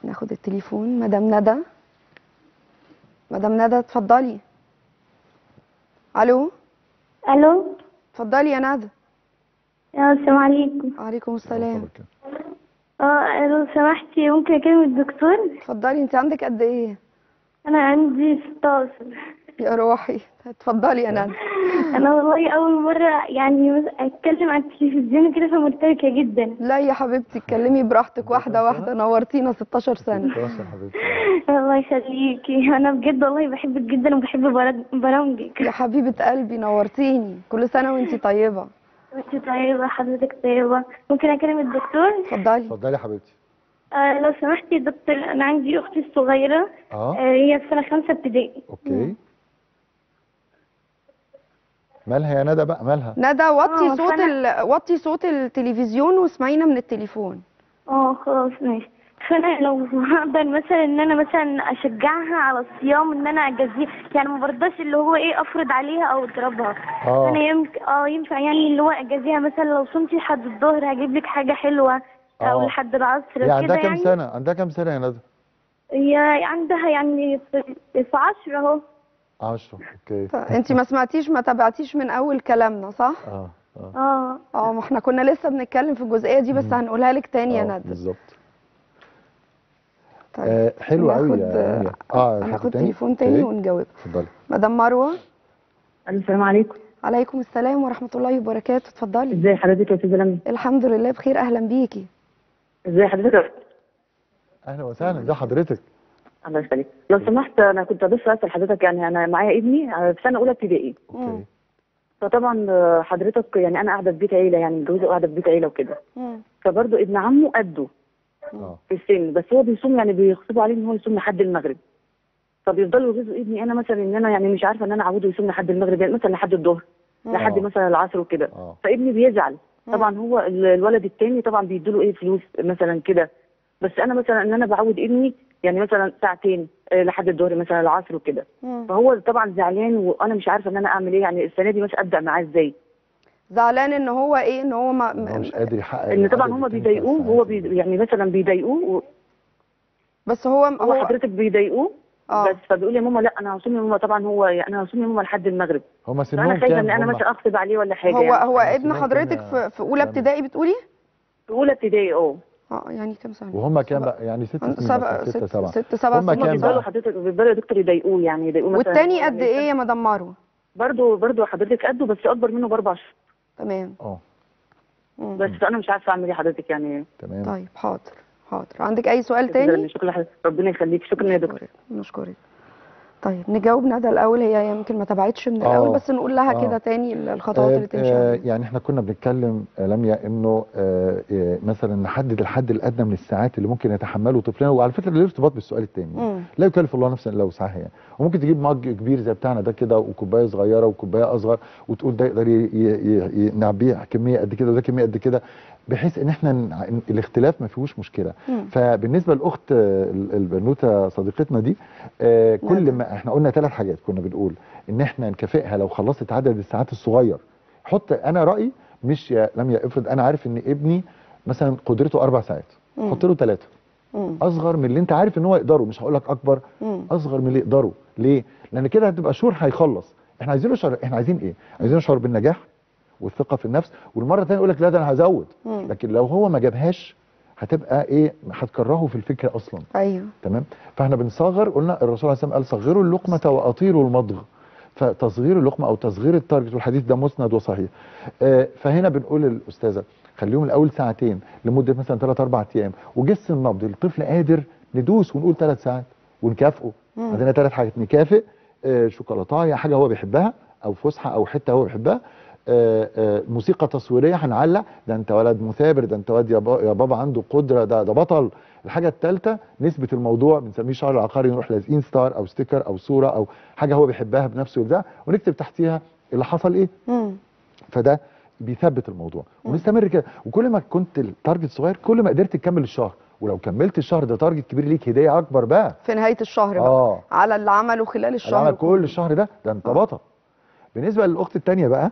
ناخد التليفون مدام ندى مدام ندى اتفضلي الو الو اتفضلي يا ندى يا السلام عليكم وعليكم السلام اه لو سمحتي ممكن اكلم الدكتور اتفضلي انت عندك قد ايه انا عندي 16 يا روحي اتفضلي يا ندى انا والله اول مره يعني مس- اتكلم على التلفزيون كده فمرتبكه جدا لا يا حبيبتي اتكلمي براحتك واحده واحده نورتينا 16 سنه خلاص يا حبيبتي الله يخليكي انا بجد والله بحبك جدا وبحب برا- برامجك يا حبيبه قلبي نورتيني كل سنه وانتي طيبه انت طيبه حضرتك طيبه ممكن اكلم الدكتور اتفضلي اتفضلي يا حبيبتي آه لو سمحتي يا دكتور انا عندي اختي الصغيره اه آه هي في سنه خمسه ابتدائي اوكي مالها يا ندى بقى مالها ندى وطي آه، صوت فأنا- ال... وطي صوت التلفزيون واسمعينا من التليفون اه خلاص ماشي فانا لو هقدر مثلا ان انا مثلا اشجعها على الصيام ان انا اجازيها يعني ما برضاش اللي هو ايه افرض عليها او اضربها اه انا يمكن اه ينفع يعني اللي هو اجازيها مثلا لو صمتي لحد الظهر هجيب لك حاجه حلوه او آه. لحد العصر هي كده عندها كام يعني سنه عندها كام سنه يا ندى هي عندها يعني في في عشرة اهو 10 اوكي انت ما سمعتيش ما تابعتيش من اول كلامنا صح اه اه اه اه ما احنا كنا لسه بنتكلم في الجزئيه دي بس هنقولها لك تاني يا آه، ندى بالظبط طيب آه حلو قوي هناخد- يا رانيا. اه هناخد تليفون تاني أوكي. ونجاوب اتفضلي مدام مروه السلام عليكم عليكم السلام ورحمه الله وبركاته اتفضلي ازي حضرتك يا استاذه لمي الحمد لله بخير اهلا بيكي ازي حضرتك اهلا وسهلا ده حضرتك الله يخليك لو سمحت انا كنت بس اسال حضرتك يعني انا معايا ابني في سنه اولى ابتدائي اوكي فطبعا آه، حضرتك يعني انا قاعده في بيت عيله يعني متجوزه وقاعده في بيت عيله وكده مم. فبرضه ابن عمه قده اه في السن بس هو بيصوم يعني بيغصبوا عليه ان هو يصوم لحد المغرب فبيفضلوا يغيظوا ابني انا مثلا ان انا يعني مش عارفه ان انا اعوده يصوم لحد المغرب يعني مثلا لحد الظهر لحد آه. مثلا العصر وكده اه فابني بيزعل طبعا هو ال- الولد التاني طبعا بيدوا له ايه فلوس مثلا كده بس انا مثلا ان انا بعود ابني يعني مثلا ساعتين آه، لحد الظهر مثلا العصر وكده مم. فهو طبعا زعلان وانا مش عارفه ان انا اعمل ايه يعني السنه دي مش ابدا معاه ازاي زعلان ان هو ايه ان هو ما هو مش قادر يحقق ان طبعا العدد هما التاني بتاع بيضايقوه هو الساعات. بي يعني مثلا بيضايقوه و- بس هو هو هو حضرتك بيضايقوه اه بس فبيقول يا ماما لا انا هصوم يا ماما طبعا هو يعني انا هصوم يا ماما لحد المغرب هما فانا سنهم خايفه كام ان انا هما؟ مثلا اغصب عليه ولا حاجه هو يعني هو خلاص ابن ممكن حضرتك يا- في, في اولى يا ابتدائي بتقولي في اولى ابتدائي اه اه يعني كام سنه وهم كام بقى يعني ست سنين سبعة مثلا ستة ست سبعة ست سبعة هما سنين كام بيفضلوا بقى؟ حضرتك بيفضلوا يا دكتور يضايقوه يعني يضايقوه مثلا والتاني هو قد ايه يا مدام مروه برضه برضه حضرتك قده بس اكبر منه باربع شهور تمام اه مم. بس انا مش عارفه اعمل ايه حضرتك يعني تمام طيب حاضر حاضر عندك اي سؤال تاني شكرا لحضرتك ربنا يخليك شكرا يا دكتور نشكرك نشكرك طيب نجاوب ندى الاول هي يمكن ما تابعتش من الاول آه. بس نقول لها آه. كده تاني الخطوات اللي تمشي آه، عليها يعني احنا كنا بنتكلم آه، لميا انه آه، آه، مثلا نحدد الحد الادنى من الساعات اللي ممكن يتحمله طفلنا وعلى فكره له ارتباط بالسؤال الثاني مم. لا يكلف الله نفسا الا وسعها يعني وممكن تجيب مج كبير زي بتاعنا ده كده وكوبايه صغيره وكوبايه اصغر وتقول ده يقدر ي- ي- ي- نعبيه كميه قد كده وده كميه قد كده بحيث ان احنا ن- الاختلاف ما فيهوش مشكله مم. فبالنسبه لاخت آه، ال- البنوته صديقتنا دي آه، كل نعم. ما احنا قلنا ثلاث حاجات كنا بنقول ان احنا نكافئها لو خلصت عدد الساعات الصغير حط انا رايي مش يا لم يا افرض انا عارف ان ابني مثلا قدرته اربع ساعات مم. حط له ثلاثه مم. اصغر من اللي انت عارف ان هو يقدره مش هقول لك اكبر مم. اصغر من اللي يقدره ليه لان كده هتبقى شهور هيخلص احنا عايزين نشعر احنا عايزين ايه عايزين نشعر بالنجاح والثقه في النفس والمره الثانيه يقول لك لا ده انا هزود مم. لكن لو هو ما جابهاش هتبقى ايه هتكرهه في الفكره اصلا ايوه تمام فاحنا بنصغر قلنا الرسول عليه الصلاه والسلام قال صغروا اللقمه واطيروا المضغ فتصغير اللقمه او تصغير التارجت والحديث ده مسند وصحيح آه فهنا بنقول للاستاذه خليهم الاول ساعتين لمده مثلا 3 4 ايام وجس النبض الطفل قادر ندوس ونقول 3 ساعات ونكافئه مم. عندنا ثلاث حاجات نكافئ آه شوكولاتايه حاجه هو بيحبها او فسحه او حته هو بيحبها آه، آه، موسيقى تصويريه هنعلق ده انت ولد مثابر ده انت واد يا با- يا بابا عنده قدره ده ده بطل الحاجه الثالثه نسبه الموضوع بنسميه شعر العقاري نروح لازقين ستار او ستيكر او صوره او حاجه هو بيحبها بنفسه ده ونكتب تحتيها اللي حصل ايه مم. فده بيثبت الموضوع ونستمر كده وكل ما كنت التارجت صغير كل ما قدرت تكمل الشهر ولو كملت الشهر ده تارجت كبير ليك هديه اكبر بقى في نهايه الشهر بقى اه على اللي عمله خلال الشهر العمل كله. كل الشهر ده ده انت آه. بطل بالنسبه للاخت الثانيه بقى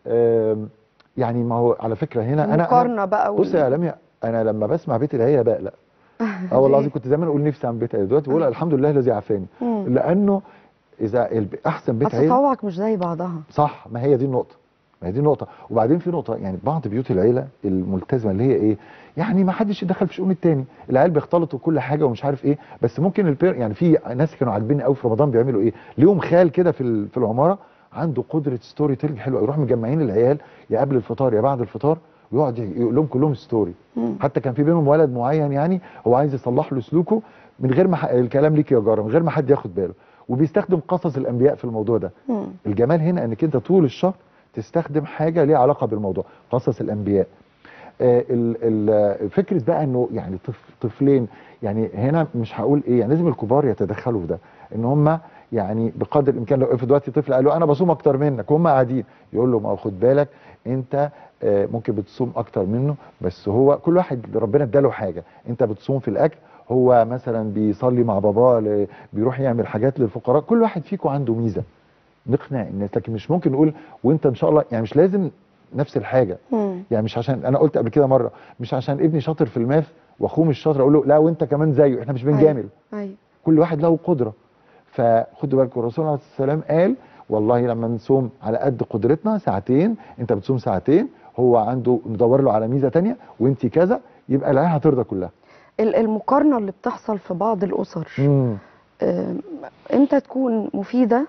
آم، يعني ما هو على فكره هنا انا المقارنه بقى بص يا لميا انا لما بسمع بيت العيله بقلق اه والله العظيم كنت زمان اقول نفسي عن بيت عيله دلوقتي بقول الحمد لله الذي عافاني مم. لانه اذا الب- احسن بيت اصل عيله طوعك مش زي بعضها صح ما هي دي النقطة ما هي دي النقطة وبعدين في نقطة يعني بعض بيوت العيلة الملتزمة اللي هي ايه يعني ما حدش يدخل في شؤون التاني العيال بيختلطوا كل حاجة ومش عارف ايه بس ممكن البير يعني في ناس كانوا عاجبيني قوي في رمضان بيعملوا ايه ليهم خال كده في ال- في العمارة عنده قدرة ستوري تيلينج حلوة يروح مجمعين العيال يا قبل الفطار يا بعد الفطار ويقعد يقول لهم كلهم ستوري مم. حتى كان في بينهم ولد معين يعني هو عايز يصلح له سلوكه من غير ما ح- الكلام ليك يا جاره من غير ما حد ياخد باله وبيستخدم قصص الانبياء في الموضوع ده مم. الجمال هنا انك انت طول الشهر تستخدم حاجه ليها علاقه بالموضوع قصص الانبياء آه، ال- ال- فكره بقى انه يعني طف- طفلين يعني هنا مش هقول ايه يعني لازم الكبار يتدخلوا في ده ان هم يعني بقدر الامكان لو افرض دلوقتي طفل قال له انا بصوم اكتر منك وهم قاعدين يقول له ما هو خد بالك انت آه، ممكن بتصوم اكتر منه بس هو كل واحد ربنا اداله حاجه انت بتصوم في الاكل هو مثلا بيصلي مع باباه ل- بيروح يعمل حاجات للفقراء كل واحد فيكم عنده ميزه نقنع الناس لكن مش ممكن نقول وانت ان شاء الله يعني مش لازم نفس الحاجه مم. يعني مش عشان انا قلت قبل كده مره مش عشان ابني شاطر في الماث واخوه مش شاطر اقول له لا وانت كمان زيه احنا مش بنجامل ايوه كل واحد له قدره فخدوا بالكم الرسول عليه الصلاه والسلام قال والله لما نصوم على قد قدرتنا ساعتين انت بتصوم ساعتين هو عنده ندور له على ميزه تانية وانت كذا يبقى العيال هترضى كلها ال- المقارنه اللي بتحصل في بعض الاسر امم آم، امتى تكون مفيده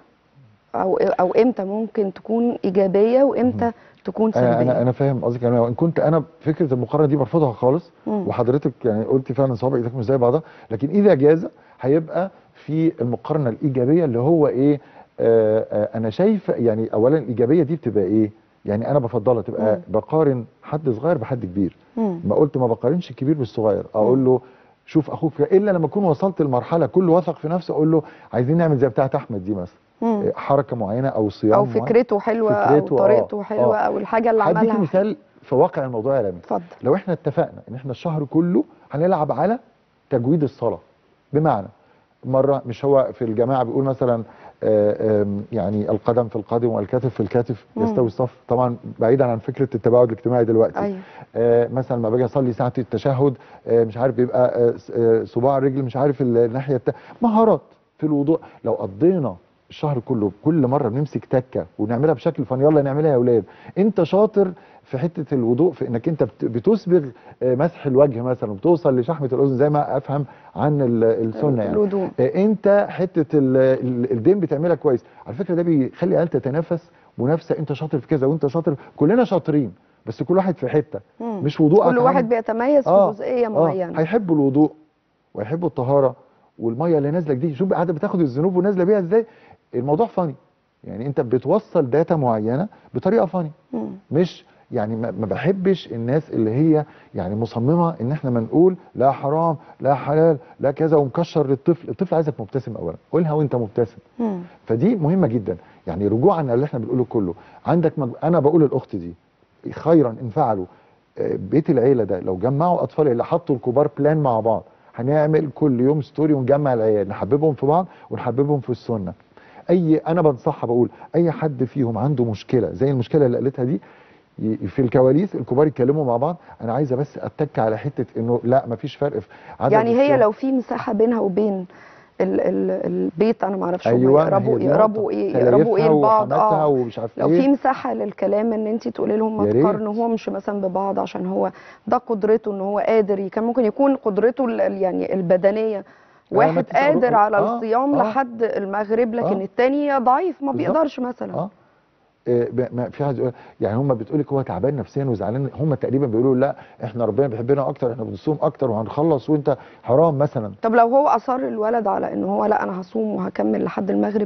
او او امتى ممكن تكون ايجابيه وامتى تكون انا سلبيه انا انا فاهم قصدك انا وان كنت انا فكره المقارنه دي برفضها خالص مم. وحضرتك يعني قلت فعلا صوابع ايدك مش زي بعضها لكن اذا جاز هيبقى في المقارنه الايجابيه اللي هو ايه آه آه انا شايف يعني اولا الايجابيه دي بتبقى ايه يعني انا بفضلها تبقى مم. بقارن حد صغير بحد كبير مم. ما قلت ما بقارنش الكبير بالصغير اقول له شوف اخوك فيها. الا لما اكون وصلت لمرحله كل واثق في نفسه اقول له عايزين نعمل زي بتاعه احمد دي مثلا مم. آه، حركه معينه او صيام او معين. فكرته حلوه او فكرته، آه، طريقته حلوه آه. او الحاجه اللي هديكي عملها مثال في واقع الموضوع يا لمي اتفضل لو احنا اتفقنا ان احنا الشهر كله هنلعب على تجويد الصلاه بمعنى مره مش هو في الجماعه بيقول مثلا آه، آم، يعني القدم في القدم والكتف في الكتف مم. يستوي الصف طبعا بعيدا عن فكره التباعد الاجتماعي دلوقتي ايوه آه، مثلا لما باجي اصلي ساعه التشهد آه، مش عارف بيبقى آه، س- آه، صباع الرجل مش عارف ال- الناحيه التا... مهارات في الوضوء لو قضينا الشهر كله كل مره بنمسك تكه ونعملها بشكل فن يلا نعملها يا اولاد انت شاطر في حته الوضوء في انك انت بت- بتسبغ آه، مسح الوجه مثلا وبتوصل لشحمه الاذن زي ما افهم عن ال- السنه يعني الوضوء آه، انت حته ال- ال- الدين بتعملها كويس على فكره ده بيخلي العيال تتنافس منافسه انت شاطر في كذا وانت شاطر كلنا شاطرين بس كل واحد في حته مم. مش وضوء كل واحد بيتميز في جزئيه معينه هيحبوا الوضوء ويحبوا الطهاره والميه اللي نازله دي شوف قاعده بتاخد الذنوب ونازله بيها ازاي الموضوع فاني يعني انت بتوصل داتا معينه بطريقه فاني مم. مش يعني ما ما بحبش الناس اللي هي يعني مصممه ان احنا ما نقول لا حرام لا حلال لا كذا ومكشر للطفل الطفل عايزك مبتسم اولا قولها وانت مبتسم مم. فدي مهمه جدا يعني رجوعا على اللي احنا بنقوله كله عندك مج... انا بقول للاخت دي خيرا ان فعلوا آه، بيت العيله ده لو جمعوا اطفال اللي حطوا الكبار بلان مع بعض هنعمل كل يوم ستوري ونجمع العيال نحببهم في بعض ونحببهم في السنه اي انا بنصحها بقول اي حد فيهم عنده مشكله زي المشكله اللي قالتها دي ي- في الكواليس الكبار يتكلموا مع بعض انا عايزه بس اتك على حته انه لا مفيش فرق في عدد يعني هي الصيام. لو في مساحه بينها وبين ال ال البيت انا ما اعرفش هم ايوه ما يقربوا هي دي يقربوا نقطة. ايه يقربوا ايه خلايفها لبعض وحماتها اه ومش عارف لو ايه في مساحه للكلام ان انت تقولي لهم ما يا ريت. تقارنوهمش مثلا ببعض عشان هو ده قدرته ان هو قادر كان ممكن يكون قدرته ال- ال- يعني البدنيه ما واحد تسألوا- قادر على آه، الصيام آه. لحد المغرب لكن آه. التاني ضعيف ما بالظبط. بيقدرش مثلا اه إيه، ب- ما في حد يقول يعني هم بتقول لك هو تعبان نفسيا وزعلان هم تقريبا بيقولوا لا احنا ربنا بيحبنا اكتر احنا بنصوم اكتر وهنخلص وانت حرام مثلا طب لو هو اصر الولد على ان هو لا انا هصوم وهكمل لحد المغرب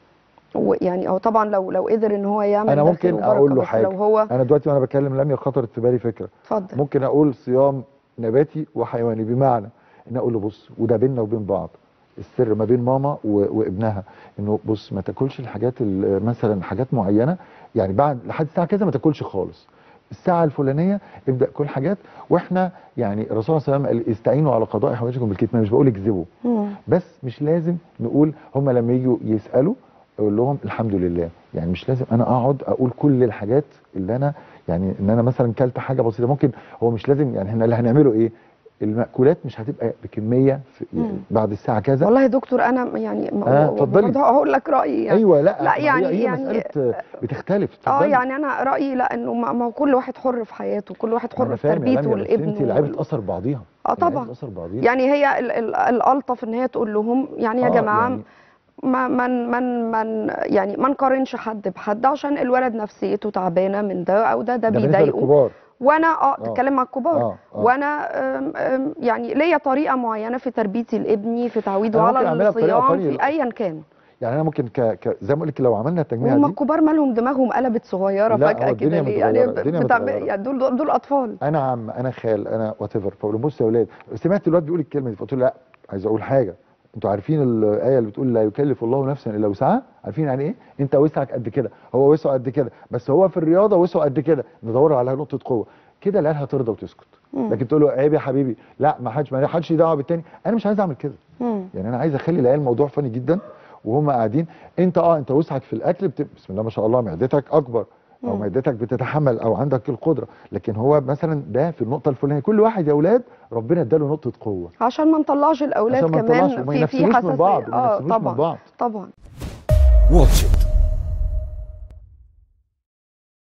ويعني او طبعا لو لو قدر ان هو يعمل انا ده خير ممكن وبركة، اقول له بس حاجه لو هو انا دلوقتي وانا بتكلم لم خطرت في بالي فكره اتفضل ممكن اقول صيام نباتي وحيواني بمعنى ان اقول له بص وده بيننا وبين بعض السر ما بين ماما و- وابنها انه بص ما تاكلش الحاجات ال- مثلا حاجات معينه يعني بعد لحد الساعه كذا ما تاكلش خالص الساعه الفلانيه ابدا كل حاجات واحنا يعني الرسول صلى الله عليه وسلم قال استعينوا على قضاء حوائجكم بالكتمان مش بقول اكذبوا مم. بس مش لازم نقول هم لما يجوا يسالوا اقول لهم الحمد لله يعني مش لازم انا اقعد اقول كل الحاجات اللي انا يعني ان انا مثلا كلت حاجه بسيطه ممكن هو مش لازم يعني احنا اللي هنعمله ايه المأكولات مش هتبقى بكميه في يعني مم. بعد الساعه كذا والله يا دكتور انا يعني م- آه، و- اتفضلي. برضه هقول لك رايي يعني ايوه لا لا، هي- يعني- هي يعني- مساله آه، بتختلف اه اتفضلي. يعني انا رايي لا انه ما ما هو كل واحد حر في حياته كل واحد أنا حر في فاهم يا تربيته لميا، بس والابن انت العيب وال- اتاثر بعضيها اه العيب طبعا اتاثر بعضيها يعني هي ال- ال- الالطف ان هي تقول لهم يعني يا آه، جماعه يعني ما من من من يعني ما نقارنش حد بحد عشان الولد نفسيته تعبانه من ده او ده ده ده بالنسبه بيضايقه للكبار وانا اه آه. تتكلم مع الكبار آه، آه. وانا أم، أم، يعني ليا طريقه معينه في تربيتي لابني في تعويده أنا ممكن على أعملها بطريقة الصيام funny. في ايا كان يعني انا ممكن ك... ك... زي ما اقول لك لو عملنا التجميعه وهم دي الكبار مالهم دماغهم قلبت صغيره لا، فجاه هو كده الدنيا ليه يعني متغيرة، الدنيا بتاع متغيرة. يعني دول دول اطفال انا عم انا خال انا وات ايفر فبقول بص يا اولاد سمعت الواد بيقول الكلمه دي فقلت له لا عايز اقول حاجه انتوا عارفين الايه اللي بتقول لا يكلف الله نفسا الا وسعها عارفين يعني ايه انت وسعك قد كده هو وسعه قد كده بس هو في الرياضه وسعه قد كده ندور على نقطه قوه كده العيال هترضى وتسكت مم. لكن تقول له عيب يا حبيبي لا ما حدش ما حدش دعوه بالتاني انا مش عايز اعمل كده مم. يعني انا عايز اخلي العيال موضوع فني جدا وهم قاعدين انت اه انت وسعك في الاكل بت... بسم الله ما شاء الله معدتك اكبر او مم. معدتك بتتحمل او عندك القدره لكن هو مثلا ده في النقطه الفلانيه كل واحد يا اولاد ربنا اداله نقطه قوه عشان ما نطلعش الاولاد عشان ما نطلعش كمان وما في في ينفسنوش من بعض حساسيه وما اه ينفسنوش من طبعا بعض طبعا واتش إت